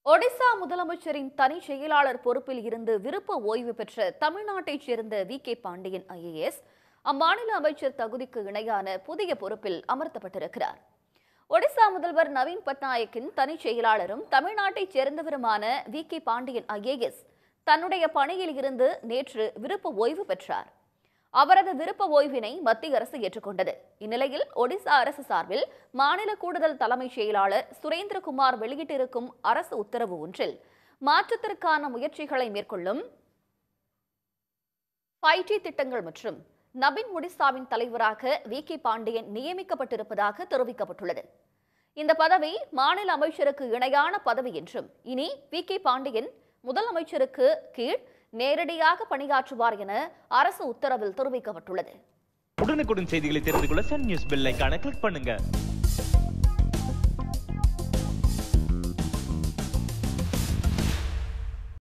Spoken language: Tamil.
ஒடிசா முதலமைச்சரின் தனி செயலாளர் பொறுப்பில் இருந்து விருப்ப ஓய்வு பெற்ற தமிழ்நாட்டைச் சேர்ந்த வி கே பாண்டியன் ஐஏஎஸ் அம்மாநில அமைச்சர் தகுதிக்கு இணையான புதிய பொறுப்பில் அமர்த்தப்பட்டிருக்கிறார் ஒடிசா முதல்வர் நவீன் பட்நாயக்கின் தனி செயலாளரும் தமிழ்நாட்டைச் சேர்ந்தவருமான வி கே பாண்டியன் ஐஏஎஸ் தன்னுடைய பணியில் இருந்து நேற்று விருப்ப ஓய்வு பெற்றார் அவரது விருப்ப ஓய்வினை மத்திய அரசு ஏற்றுக்கொண்டது இந்நிலையில் ஒடிசா அரசு சார்பில் மாநில கூடுதல் தலைமைச் செயலாளர் சுரேந்திரகுமார் வெளியிட்டிருக்கும் அரசு உத்தரவு ஒன்றில் மாற்றத்திற்கான முயற்சிகளை மேற்கொள்ளும் ஃபைவ் ஜி திட்டங்கள் மற்றும் நபின் ஒடிசாவின் தலைவராக வி கே பாண்டியன் நியமிக்கப்பட்டிருப்பதாக தெரிவிக்கப்பட்டுள்ளது இந்த பதவி மாநில அமைச்சருக்கு இணையான பதவி என்றும் இனி வி கே பாண்டியன் முதலமைச்சருக்கு கீழ் நேரடியாக பணியாற்றுவார் என அரசு உத்தரவில் தெரிவிக்கப்பட்டுள்ளது உடனுக்குடன் செய்திகளை தெரிந்து கொள்ள சன் நியூஸ் பெல் ஐகானை கிளிக் பண்ணுங்க